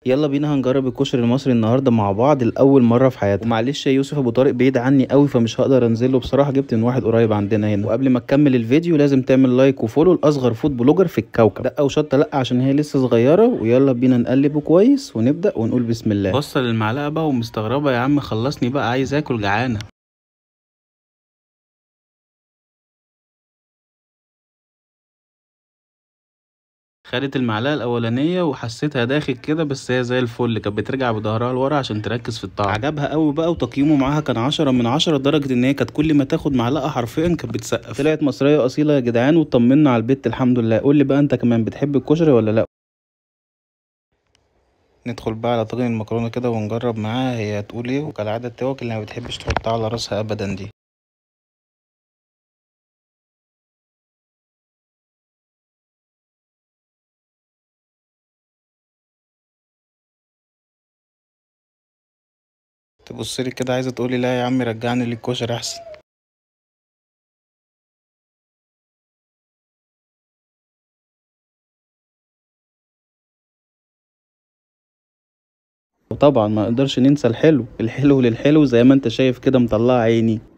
يلا بينا هنجرب الكشري المصري النهارده مع بعض لاول مره في حياتي ومعلش يا يوسف ابو طارق بعيد عني قوي فمش هقدر انزله بصراحه جبت من واحد قريب عندنا هنا وقبل ما تكمل الفيديو لازم تعمل لايك وفولو لاصغر فود بلوجر في الكوكب دقه وشطه لا عشان هي لسه صغيره ويلا بينا نقلبه كويس ونبدا ونقول بسم الله بص للمعلقه بقى ومستغربه يا عم خلصني بقى عايز اكل جعانه خدت المعلقه الاولانيه وحسيتها داخل كده بس هي زي الفل كانت بترجع بظهرها لورا عشان تركز في الطعم عجبها قوي بقى وتقييمه معاها كان عشرة من عشرة لدرجه ان هي كانت كل ما تاخد معلقه حرفيا كانت بتسقف طلعت مصريه اصيله يا جدعان وطمنا على البيت الحمد لله قول لي بقى انت كمان بتحب الكشري ولا لا ندخل بقى على طاجن المكرونه كده ونجرب معاها هي هتقول ايه وكالعاده التوك اللي ما بتحبش تحطها على راسها ابدا دي تبص لي كده عايزه تقولي لا يا عم رجعني للكشري احسن وطبعا ما نقدرش ننسى الحلو الحلو للحلو زي ما انت شايف كده مطلع عيني